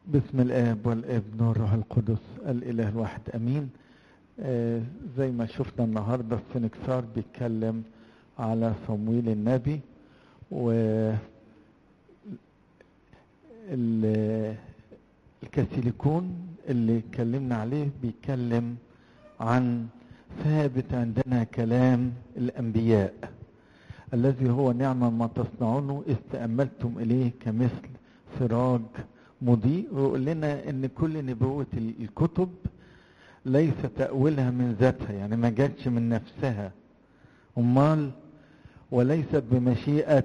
بسم الاب والابن والروح القدس الاله الواحد امين آه زي ما شفنا النهارده السنكسار بيتكلم على صمويل النبي و ال- الكاثوليكون اللي اتكلمنا عليه بيتكلم عن ثابت عندنا كلام الانبياء الذي هو نعمة ما تصنعونه إذ تأملتم إليه كمثل سراج مضيء ويقول لنا إن كل نبوة ال- الكتب ليس تأويلها من ذاتها يعني ما جاتش من نفسها أمال وليست بمشيئة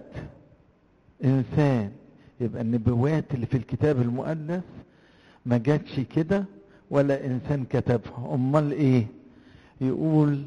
إنسان يبقى النبوات اللي في الكتاب المقدس ما جاتش كده ولا إنسان كتبها أمال إيه يقول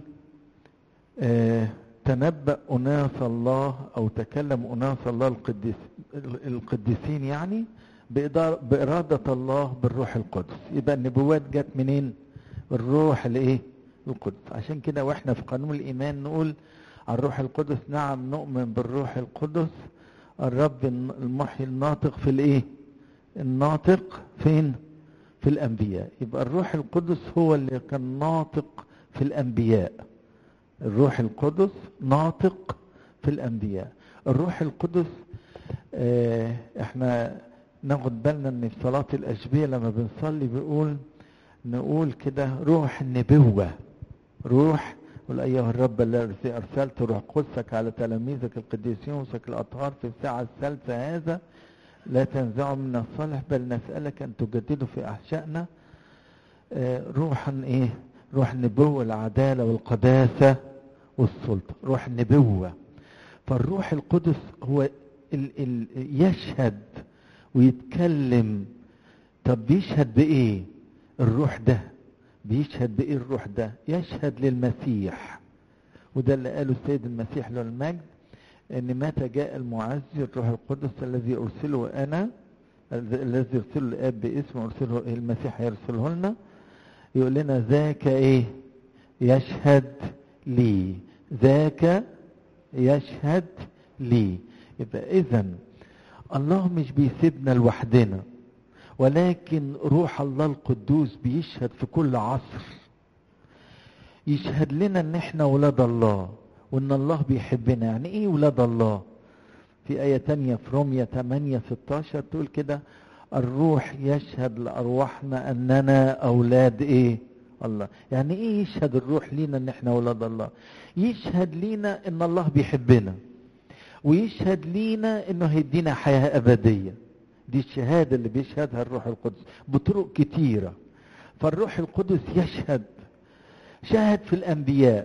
آه تنبأ أناس الله أو تكلم أناس الله القديس القديسين يعني بإدارة بإرادة الله بالروح القدس يبقى النبوات جت منين؟ الروح الإيه؟ القدس عشان كده وإحنا في قانون الإيمان نقول على الروح القدس نعم نؤمن بالروح القدس الرب المحيي الناطق في الإيه؟ الناطق فين؟ في الأنبياء يبقى الروح القدس هو اللي كان ناطق في الأنبياء الروح القدس ناطق في الانبياء الروح القدس آه احنا ناخد بالنا ان في صلاه الاشبيه لما بنصلي بيقول نقول كده روح النبوه روح قل ايها الرب الذي ارسلت روح قدسك على تلاميذك القديسين وسك الاطهار في الساعه الثالثه هذا لا تنزعوا منا الصالح بل نسالك ان تجددوا في احشائنا آه روحا ايه روح النبوة العدالة والقداسة والسلطة روح النبوة فالروح القدس هو ال ال يشهد ويتكلم طب بيشهد بإيه الروح ده بيشهد بإيه الروح ده يشهد للمسيح وده اللي قاله السيد المسيح له المجد ان متى جاء المعزي الروح القدس الذي ارسله انا الذي يرسله الاب باسمه ارسله المسيح يرسله لنا يقول لنا ذاك ايه يشهد لي ذاك يشهد لي يبقى اذا الله مش بيسيبنا لوحدنا ولكن روح الله القدوس بيشهد في كل عصر يشهد لنا ان احنا ولاد الله وان الله بيحبنا يعني ايه ولاد الله في آية تانية في رومية 8 16 تقول كده الروح يشهد لأرواحنا أننا أولاد إيه الله يعني إيه يشهد الروح لينا أن إحنا أولاد الله يشهد لينا أن الله بيحبنا ويشهد لينا أنه هيدينا حياة أبدية دي الشهادة اللي بيشهدها الروح القدس بطرق كتيرة فالروح القدس يشهد شهد في الأنبياء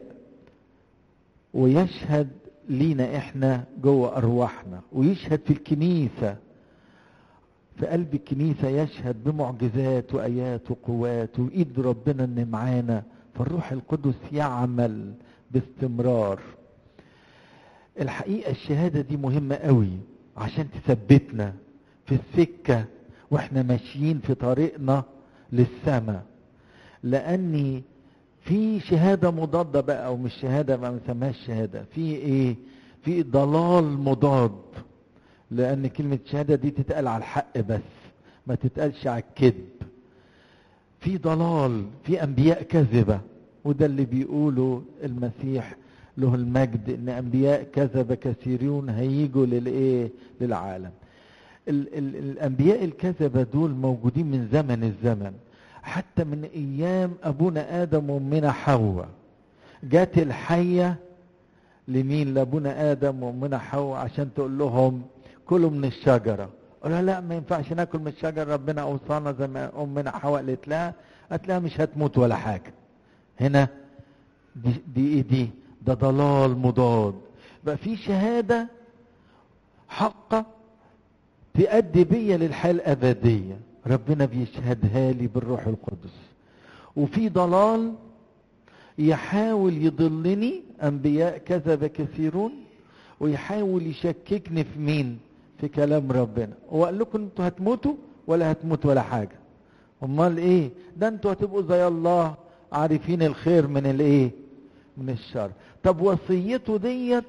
ويشهد لينا إحنا جوه أرواحنا ويشهد في الكنيسة في قلب الكنيسة يشهد بمعجزات وآيات وقوات وإيد ربنا إن معانا فالروح القدس يعمل باستمرار الحقيقة الشهادة دي مهمة قوي عشان تثبتنا في السكة واحنا ماشيين في طريقنا للسماء لأني في شهادة مضادة بقى أو مش شهادة ما نسميهاش شهادة في إيه؟ في ضلال مضاد لأن كلمة شهادة دي تتقال على الحق بس ما تتقالش على الكذب في ضلال في أنبياء كذبة وده اللي بيقوله المسيح له المجد ان انبياء كذب كثيرون هيجوا للايه للعالم ال ال الانبياء الكذبه دول موجودين من زمن الزمن حتى من ايام ابونا ادم وامنا حواء جات الحيه لمين لابونا ادم وامنا حواء عشان تقول لهم كلوا من الشجرة قالوا لا ما ينفعش ناكل من الشجرة ربنا أوصانا زي ما أمنا حواء قالت لها قالت لها مش هتموت ولا حاجة هنا دي دي إيه دي ده ضلال مضاد بقى في شهادة حقة تؤدي بيا للحياة الأبدية ربنا بيشهدها لي بالروح القدس وفي ضلال يحاول يضلني أنبياء كذب كثيرون ويحاول يشككني في مين في كلام ربنا وقال لكم انتوا هتموتوا ولا هتموت ولا حاجه امال ايه ده انتوا هتبقوا زي الله عارفين الخير من الايه من الشر طب وصيته ديت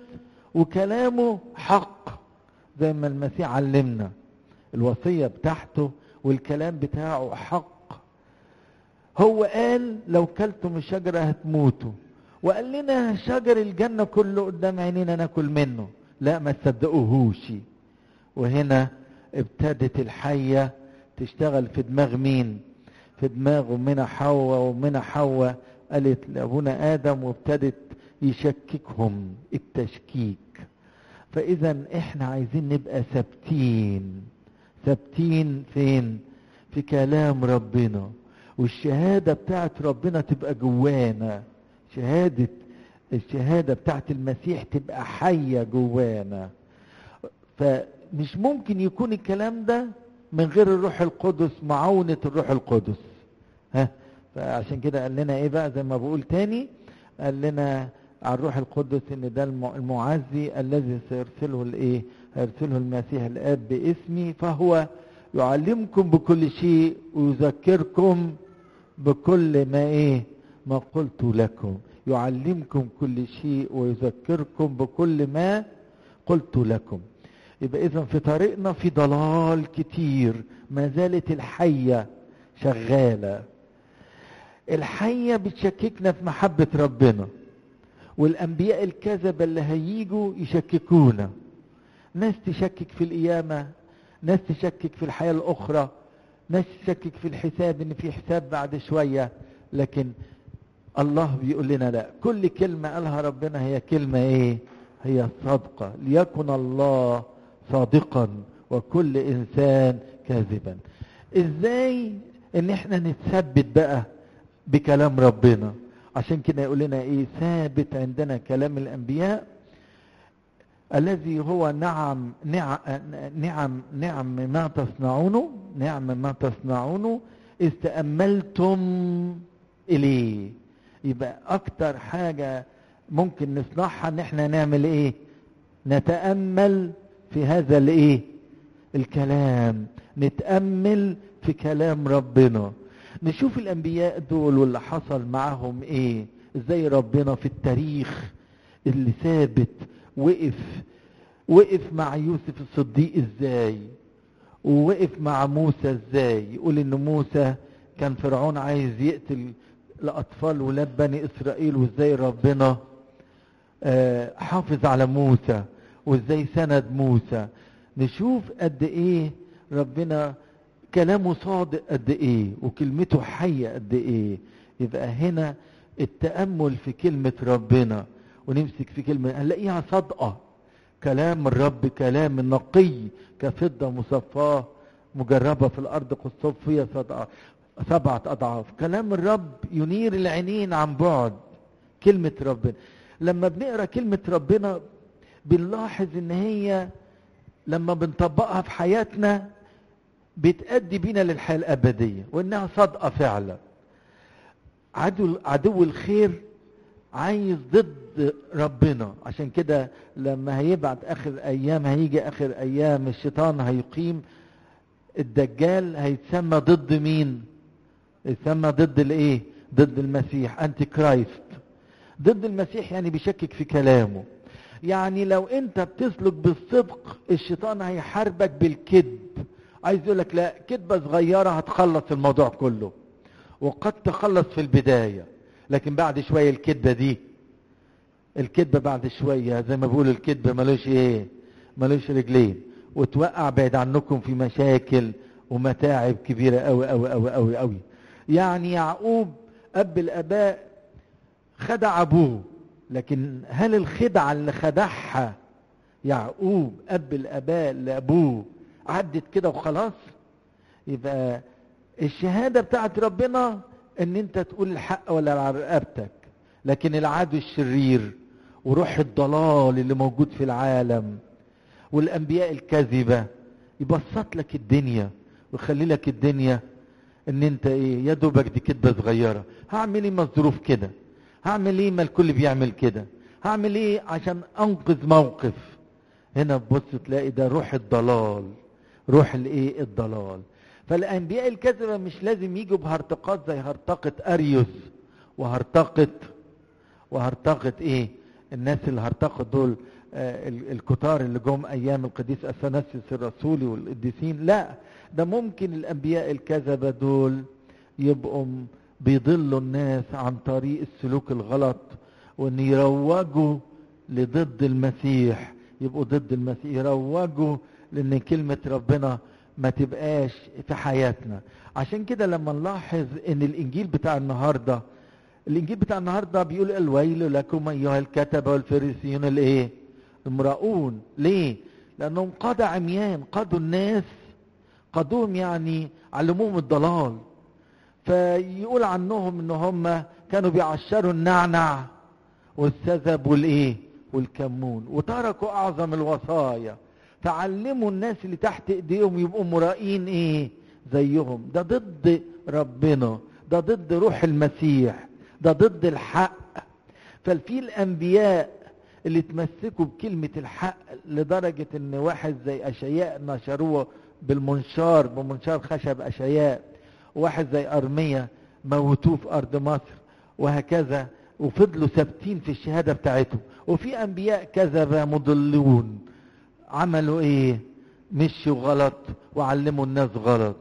وكلامه حق زي ما المسيح علمنا الوصيه بتاعته والكلام بتاعه حق هو قال لو كلتم الشجرة هتموتوا وقال لنا شجر الجنة كله قدام عينينا ناكل منه لا ما تصدقوهوش وهنا ابتدت الحية تشتغل في دماغ مين في دماغه منى حواء ومنى حواء قالت لأبونا آدم وابتدت يشككهم التشكيك فإذا احنا عايزين نبقى ثابتين ثابتين فين في كلام ربنا والشهادة بتاعت ربنا تبقى جوانا شهادة الشهادة بتاعت المسيح تبقى حية جوانا فمش ممكن يكون الكلام ده من غير الروح القدس معونة الروح القدس ها فعشان كده قال لنا ايه بقى زي ما بقول تاني قال لنا على الروح القدس ان ده المعزي الذي سيرسله الايه هيرسله المسيح الاب باسمي فهو يعلمكم بكل شيء ويذكركم بكل ما ايه ما قلت لكم يعلمكم كل شيء ويذكركم بكل ما قلت لكم يبقى اذا في طريقنا في ضلال كتير ما زالت الحية شغالة الحية بتشككنا في محبة ربنا والانبياء الكذبة اللي هيجوا يشككونا ناس تشكك في القيامة ناس تشكك في الحياة الاخرى ناس تشكك في الحساب ان في حساب بعد شوية لكن الله بيقول لنا لا كل كلمة قالها ربنا هي كلمة ايه هي صادقة ليكن الله صادقا وكل انسان كاذبا ازاي ان احنا نتثبت بقى بكلام ربنا عشان كده يقول لنا ايه ثابت عندنا كلام الانبياء الذي هو نعم نعم نعم نعم ما تصنعونه نعم ما تصنعونه إذ تأملتم إليه يبقى أكتر حاجة ممكن نصنعها إن إحنا نعمل إيه؟ نتأمل في هذا الإيه؟ الكلام نتأمل في كلام ربنا نشوف الأنبياء دول واللي حصل معهم إيه؟ إزاي ربنا في التاريخ اللي ثابت وقف وقف مع يوسف الصديق ازاي ووقف مع موسى ازاي يقول ان موسى كان فرعون عايز يقتل الاطفال ولاد بني اسرائيل وازاي ربنا آه حافظ على موسى وازاي سند موسى نشوف قد ايه ربنا كلامه صادق قد ايه وكلمته حية قد ايه يبقى هنا التأمل في كلمة ربنا ونمسك في كلمة هنلاقيها صادقة كلام الرب كلام نقي كفضة مصفاة مجربة في الأرض قصفية سبعة أضعاف كلام الرب ينير العينين عن بعد كلمة ربنا لما بنقرأ كلمة ربنا بنلاحظ ان هي لما بنطبقها في حياتنا بتأدي بينا للحياة الأبدية وإنها صادقة فعلا عدو, عدو الخير عايز ضد ربنا عشان كده لما هيبعت اخر ايام هيجي اخر ايام الشيطان هيقيم الدجال هيتسمى ضد مين يتسمى ضد الايه ضد المسيح انتي كرايست ضد المسيح يعني بيشكك في كلامه يعني لو انت بتسلك بالصدق الشيطان هيحاربك بالكذب عايز يقول لك لا كذبه صغيره هتخلص الموضوع كله وقد تخلص في البدايه لكن بعد شويه الكذبه دي الكذبه بعد شويه زي ما بيقولوا الكذبه ملوش ايه ملوش رجلين وتوقع بعيد عنكم في مشاكل ومتاعب كبيره قوي قوي قوي قوي قوي يعني يعقوب اب الاباء خدع ابوه لكن هل الخدعه اللي خدعها يعقوب اب الاباء لابوه عدت كده وخلاص يبقى الشهاده بتاعت ربنا ان انت تقول الحق ولا على رقبتك لكن العدو الشرير وروح الضلال اللي موجود في العالم والانبياء الكذبه يبسط لك الدنيا ويخلي لك الدنيا ان انت ايه يا دوبك دي كدبه صغيره هعمل ايه ما الظروف كده هعمل ايه ما الكل بيعمل كده هعمل ايه عشان انقذ موقف هنا تبص تلاقي ده روح الضلال روح الايه الضلال فالانبياء الكذبه مش لازم يجوا بهرطقات زي هرطقه اريوس وهرطقه وهرطقه ايه الناس اللي هرطقت دول آه الكتار اللي جم ايام القديس اثناسيوس الرسولي والقديسين لا ده ممكن الانبياء الكذبة دول يبقوا بيضلوا الناس عن طريق السلوك الغلط وان يروجوا لضد المسيح يبقوا ضد المسيح يروجوا لان كلمة ربنا ما تبقاش في حياتنا عشان كده لما نلاحظ ان الانجيل بتاع النهاردة الانجيل بتاع النهاردة بيقول الويل لكم ايها الكتبة والفريسيون الايه المراؤون ليه لانهم قادة عميان قادوا الناس قادوهم يعني علموهم الضلال فيقول عنهم ان هم كانوا بيعشروا النعنع والسذب والايه والكمون وتركوا اعظم الوصايا تعلموا الناس اللي تحت ايديهم يبقوا مرائين ايه زيهم ده ضد ربنا ده ضد روح المسيح ده ضد الحق ففي الانبياء اللي تمسكوا بكلمة الحق لدرجة ان واحد زي اشياء نشروه بالمنشار بمنشار خشب اشياء واحد زي ارمية موتوه في ارض مصر وهكذا وفضلوا ثابتين في الشهادة بتاعتهم وفي انبياء كذبة مضلون عملوا ايه مشوا غلط وعلموا الناس غلط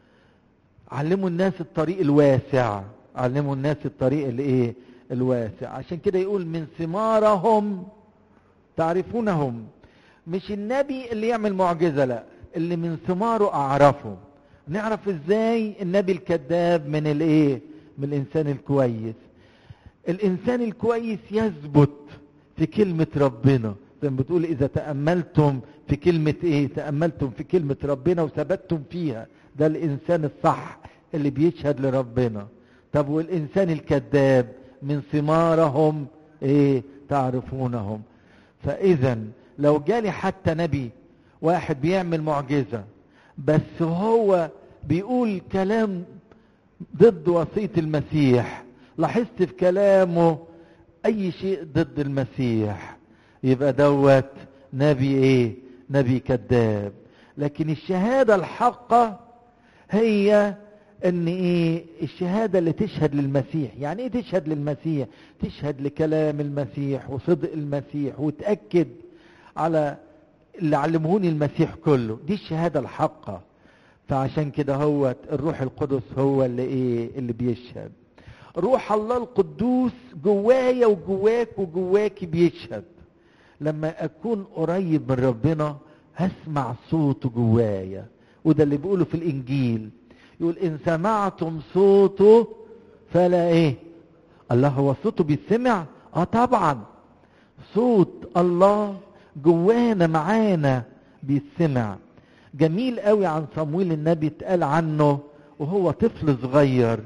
علموا الناس الطريق الواسع علموا الناس الطريق الايه الواسع عشان كده يقول من ثمارهم تعرفونهم مش النبي اللي يعمل معجزة لا اللي من ثماره اعرفه نعرف ازاي النبي الكذاب من الايه من الانسان الكويس الانسان الكويس يثبت في كلمة ربنا زي ما بتقول اذا تأملتم في كلمة ايه تأملتم في كلمة ربنا وثبتتم فيها ده الانسان الصح اللي بيشهد لربنا طب والانسان الكذاب من ثمارهم ايه تعرفونهم فاذا لو جالي حتى نبي واحد بيعمل معجزة بس هو بيقول كلام ضد وصية المسيح لاحظت في كلامه اي شيء ضد المسيح يبقى دوت نبي ايه نبي كذاب لكن الشهادة الحقة هي ان ايه الشهادة اللي تشهد للمسيح يعني ايه تشهد للمسيح تشهد لكلام المسيح وصدق المسيح وتأكد على اللي علمهوني المسيح كله دي الشهادة الحقة فعشان كده هو الروح القدس هو اللي ايه اللي بيشهد روح الله القدوس جوايا وجواك وجواكي بيشهد لما اكون قريب من ربنا هسمع صوته جوايا وده اللي بيقوله في الانجيل يقول ان سمعتم صوته فلا ايه الله هو صوته بيسمع اه طبعا صوت الله جوانا معانا بيسمع جميل قوي عن صمويل النبي اتقال عنه وهو طفل صغير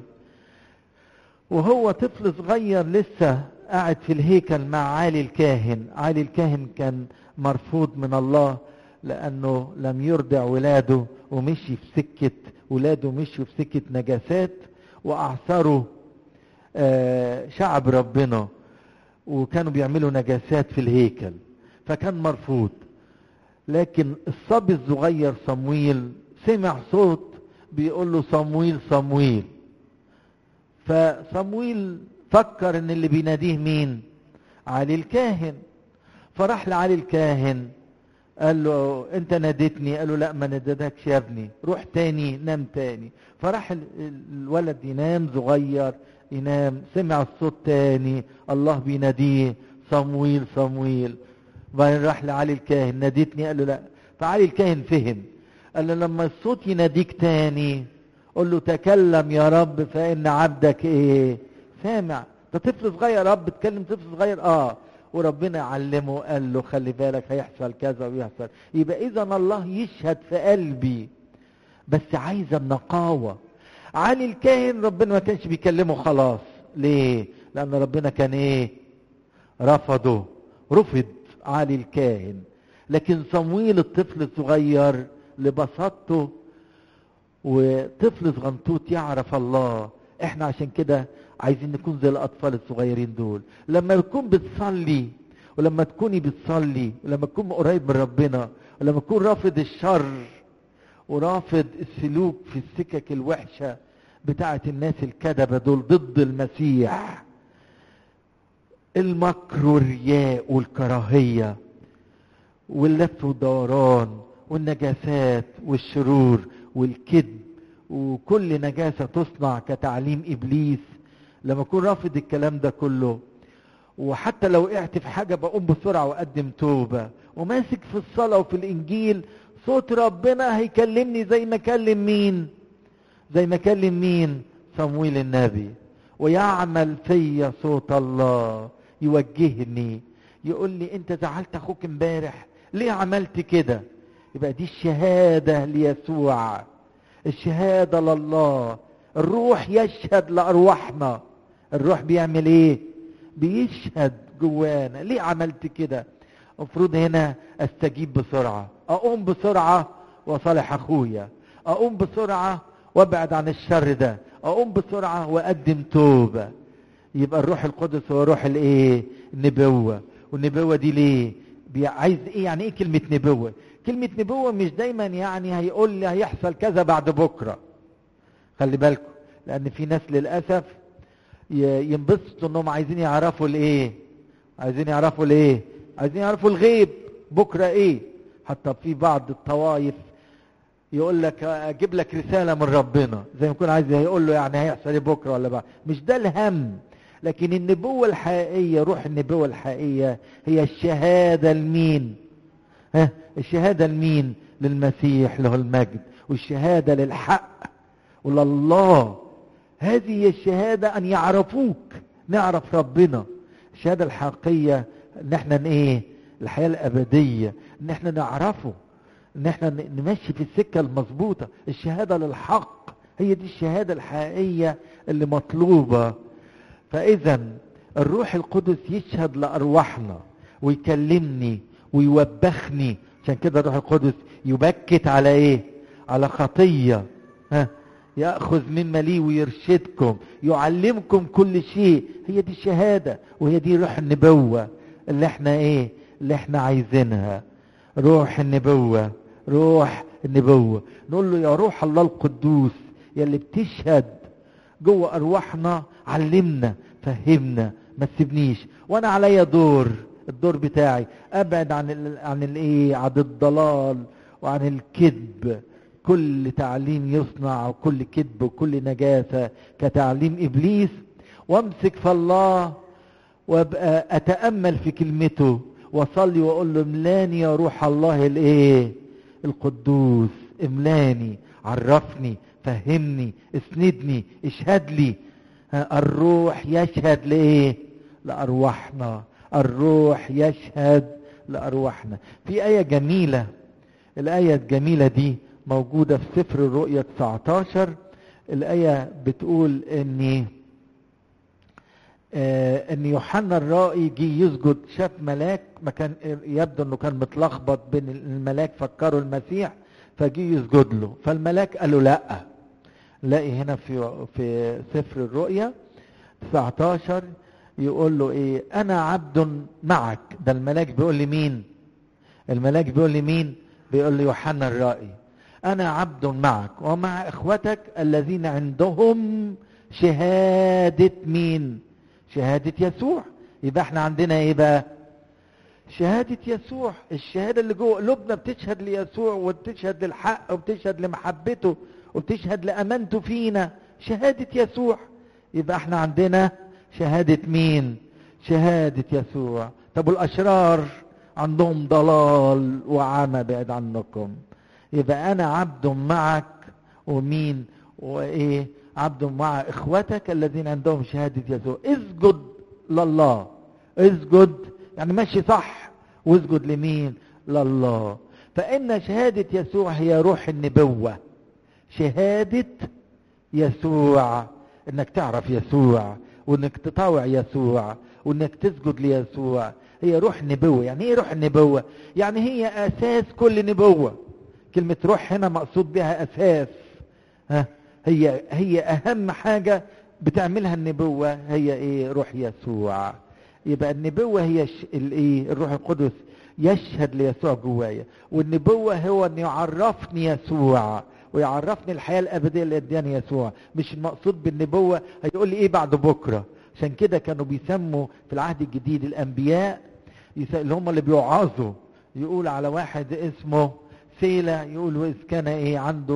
وهو طفل صغير لسه قاعد في الهيكل مع عالي الكاهن عالي الكاهن كان مرفوض من الله لانه لم يرضع ولاده ومشي في سكة ولاده مشوا في سكة نجاسات واعثروا آه شعب ربنا وكانوا بيعملوا نجاسات في الهيكل فكان مرفوض لكن الصبي الصغير صمويل سمع صوت بيقول له صمويل صمويل فصمويل فكر ان اللي بيناديه مين علي الكاهن فراح لعلي الكاهن قال له انت ناديتني قال له لا ما ناديتكش يا ابني روح تاني نام تاني فراح الولد ينام صغير ينام سمع الصوت تاني الله بيناديه صمويل صمويل وبعدين راح لعلي الكاهن ناديتني قال له لا فعلي الكاهن فهم قال له لما الصوت يناديك تاني قل له تكلم يا رب فإن عبدك ايه سامع ده طفل صغير يا رب تكلم طفل صغير اه وربنا علمه قال له خلي بالك هيحصل كذا ويحصل يبقى اذا الله يشهد في قلبي بس عايزه النقاوه علي الكاهن ربنا ما كانش بيكلمه خلاص ليه لان ربنا كان ايه رفضه رفض علي الكاهن لكن صمويل الطفل الصغير لبساطته وطفل صغنطوط يعرف الله احنا عشان كده عايزين نكون زي الاطفال الصغيرين دول لما تكون بتصلي ولما تكوني بتصلي ولما تكون قريب من ربنا ولما تكون رافض الشر ورافض السلوك في السكك الوحشة بتاعت الناس الكذبة دول ضد المسيح المكر والرياء والكراهية واللف والدوران والنجاسات والشرور والكذب وكل نجاسة تصنع كتعليم إبليس لما أكون رافض الكلام ده كله وحتى لو وقعت في حاجة بقوم بسرعة وأقدم توبة وماسك في الصلاة وفي الإنجيل صوت ربنا هيكلمني زي ما كلم مين زي ما كلم مين صمويل النبي ويعمل فيا صوت الله يوجهني يقول لي انت زعلت اخوك امبارح ليه عملت كده يبقى دي الشهادة ليسوع الشهادة لله الروح يشهد لأرواحنا الروح بيعمل ايه بيشهد جوانا ليه عملت كده المفروض هنا استجيب بسرعة اقوم بسرعة وصالح اخويا اقوم بسرعة وابعد عن الشر ده اقوم بسرعة واقدم توبة يبقى الروح القدس هو روح الايه النبوة والنبوة دي ليه بي- عايز ايه يعني ايه كلمة نبوة كلمة نبوة مش دايما يعني هيقول لي هيحصل كذا بعد بكرة خلي بالكم لان في ناس للاسف ي- ينبسطوا انهم عايزين يعرفوا الايه عايزين يعرفوا الايه عايزين يعرفوا الغيب بكرة ايه حتى في بعض الطوائف يقول لك اجيب لك رسالة من ربنا زي ما يكون عايز يقول له يعني هيحصل ايه بكرة ولا بعد مش ده الهم لكن النبوة الحقيقية روح النبوة الحقيقية هي الشهادة لمين ها الشهادة لمين للمسيح له المجد والشهادة للحق ولله هذه هي الشهادة ان يعرفوك نعرف ربنا الشهادة الحقيقية ان احنا ايه الحياة الابدية ان احنا نعرفه ان احنا ن- نمشي في السكة المظبوطة الشهادة للحق هي دي الشهادة الحقيقية اللي مطلوبة فاذا الروح القدس يشهد لارواحنا ويكلمني ويوبخني عشان كده الروح القدس يبكت على ايه على خطية ها يأخذ مما لي ويرشدكم يعلمكم كل شيء هي دي الشهادة وهي دي روح النبوة اللي احنا ايه اللي احنا عايزينها روح النبوة روح النبوة نقول له يا روح الله القدوس يا اللي بتشهد جوه ارواحنا علمنا فهمنا ما تسيبنيش وانا عليا دور الدور بتاعي ابعد عن ال عن الايه عن الضلال وعن الكذب كل تعليم يصنع وكل كذب وكل نجاسة كتعليم ابليس وامسك في الله وابقى اتامل في كلمته واصلي واقول له املاني يا روح الله الايه القدوس املاني عرفني فهمني اسندني اشهد لي ها، الروح يشهد لايه لارواحنا الروح يشهد لارواحنا في ايه جميله الايه الجميله دي موجوده في سفر الرؤيا 19 الايه بتقول ان آه ان يوحنا الرائي جه يسجد شاف ملاك ما كان يبدو انه كان متلخبط بين الملاك فكروا المسيح فجه يسجد له فالملاك قال له لا لاقي هنا في في سفر الرؤيا 19 يقول له ايه انا عبد معك ده الملاك بيقول لي مين الملاك بيقول لي مين بيقول لي يوحنا الرائي انا عبد معك ومع اخوتك الذين عندهم شهادة مين شهادة يسوع يبقى احنا عندنا ايه بقى شهادة يسوع الشهادة اللي جوه قلوبنا بتشهد ليسوع وبتشهد للحق وبتشهد لمحبته وبتشهد لأمانته فينا شهادة يسوع يبقى احنا عندنا شهادة مين شهادة يسوع طب والأشرار عندهم ضلال وعمى بعد عنكم يبقى أنا عبد معك ومين وإيه عبد مع إخوتك الذين عندهم شهادة يسوع اسجد لله اسجد يعني ماشي صح واسجد لمين لله فإن شهادة يسوع هي روح النبوة شهادة يسوع انك تعرف يسوع وانك تطاوع يسوع وانك تسجد ليسوع هي روح نبوة يعني ايه روح النبوة يعني هي اساس كل نبوة كلمة روح هنا مقصود بها اساس ها هي هي اهم حاجة بتعملها النبوة هي ايه روح يسوع يبقى النبوة هي ش... الايه الروح القدس يشهد ليسوع جوايا والنبوة هو ان يعرفني يسوع ويعرفني الحياة الأبدية اللي اداني يسوع مش المقصود بالنبوة هيقول لي ايه بعد بكرة عشان كده كانوا بيسموا في العهد الجديد الأنبياء يس- اللي هم اللي بيوعظوا يقول على واحد اسمه سيلة يقول وإذ كان ايه عنده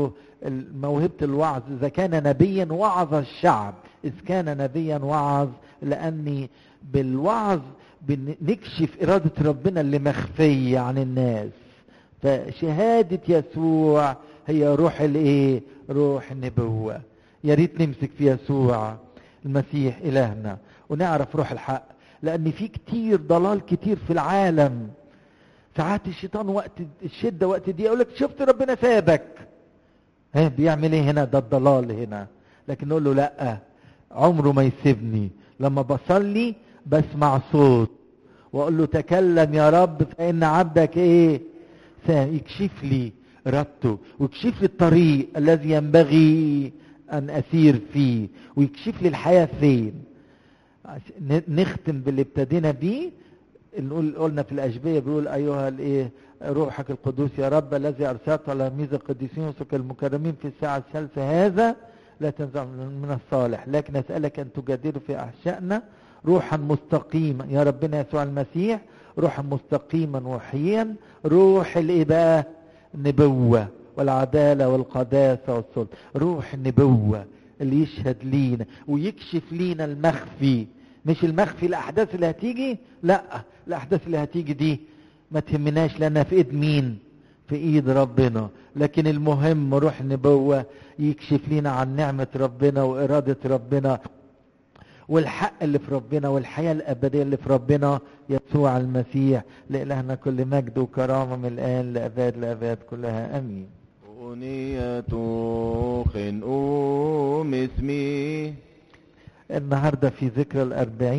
موهبة الوعظ إذا كان نبيا وعظ الشعب إذ كان نبيا وعظ لأني بالوعظ بنكشف إرادة ربنا اللي مخفية عن الناس فشهادة يسوع هي روح الايه روح النبوة يا ريت نمسك في يسوع المسيح إلهنا ونعرف روح الحق لأن في كتير ضلال كتير في العالم ساعات الشيطان وقت الشدة وقت دي يقول لك شفت ربنا سابك ها بيعمل ايه هنا ده الضلال هنا لكن نقول له لا عمره ما يسيبني لما بصلي بسمع صوت واقول له تكلم يا رب فان عبدك ايه يكشف لي ارادته ويكشف لي الطريق الذي ينبغي ان اسير فيه ويكشف لي الحياه فين نختم باللي ابتدينا بيه نقول قلنا في الاشبيه بيقول ايها الايه روحك القدوس يا رب الذي ارسلت على ميز القديسين وسك المكرمين في الساعه الثالثه هذا لا تنزع من الصالح لكن اسالك ان تجادله في احشائنا روحا مستقيما يا ربنا يسوع المسيح روحا مستقيما وحيا روح الايه بقى النبوه والعداله والقداسه والسلطه روح النبوه اللي يشهد لينا ويكشف لينا المخفي مش المخفي الاحداث اللي هتيجي لا الاحداث اللي هتيجي دي ما تهمناش لانها في ايد مين في ايد ربنا لكن المهم روح النبوة يكشف لنا عن نعمة ربنا وارادة ربنا والحق اللي في ربنا والحياة الابدية اللي في ربنا يسوع المسيح لإلهنا كل مجد وكرامة من الآن لأباد لأباد كلها أمين أغنية خنقوم اسمي النهاردة في ذكرى الأربعين